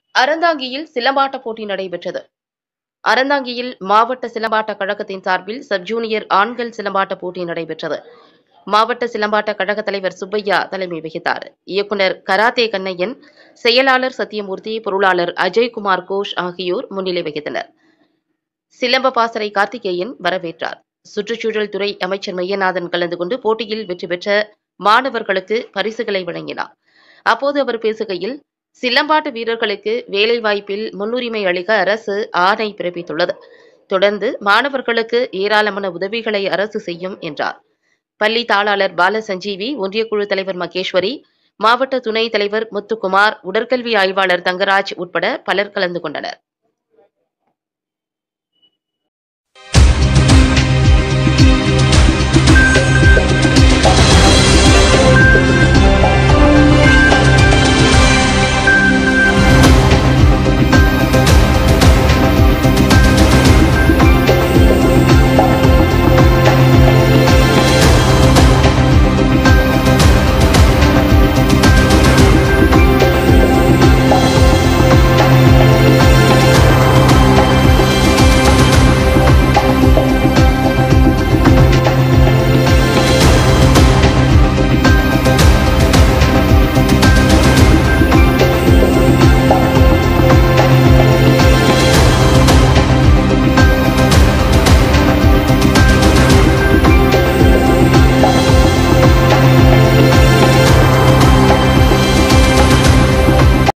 அறந்தாங்கியில் சிலம்பாட்ட போட்டி நடைபெற்றது அறந்தாங்கியில் மாவட்ட சிலம்பாட்ட கழகத்தின் சார்பில் சப் ஜூனியர் ஆண்கள் சிலம்பாட்ட போட்டி நடைபெற்றது மாவட்ட சிலம்பாட்ட கழக தலைவர் சுப்பையா தலைமை வகித்தார் இயக்குனர் கராத்தே கண்ணையன் செயலாளர் சத்தியமூர்த்தி பொருளாளர் அஜய்குமார் கோஷ் ஆகியோர் முன்னிலை வகித்தனர் சிலம்ப பாசறை கார்த்திகேயன் வரவேற்றார் சுற்றுச்சூழல் துறை அமைச்சர் மையநாதன் கலந்து கொண்டு போட்டியில் வெற்றி பெற்ற மாணவர்களுக்கு பரிசுகளை வழங்கினார் அப்போது அவர் பேசுகையில் சிலம்பாட்ட வீரர்களுக்கு வேலைவாய்ப்பில் முன்னுரிமை அளிக்க அரசு ஆணை பிறப்பித்துள்ளது தொடர்ந்து மாணவர்களுக்கு ஏராளமான உதவிகளை அரசு செய்யும் என்றார் பள்ளி தாளாளர் பாலசஞ்சீவி ஒன்றியக்குழு தலைவர் மகேஸ்வரி மாவட்ட துணைத் தலைவர் முத்துக்குமார் உடற்கல்வி ஆய்வாளர் தங்கராஜ் உட்பட பலர் கலந்து கொண்டனர்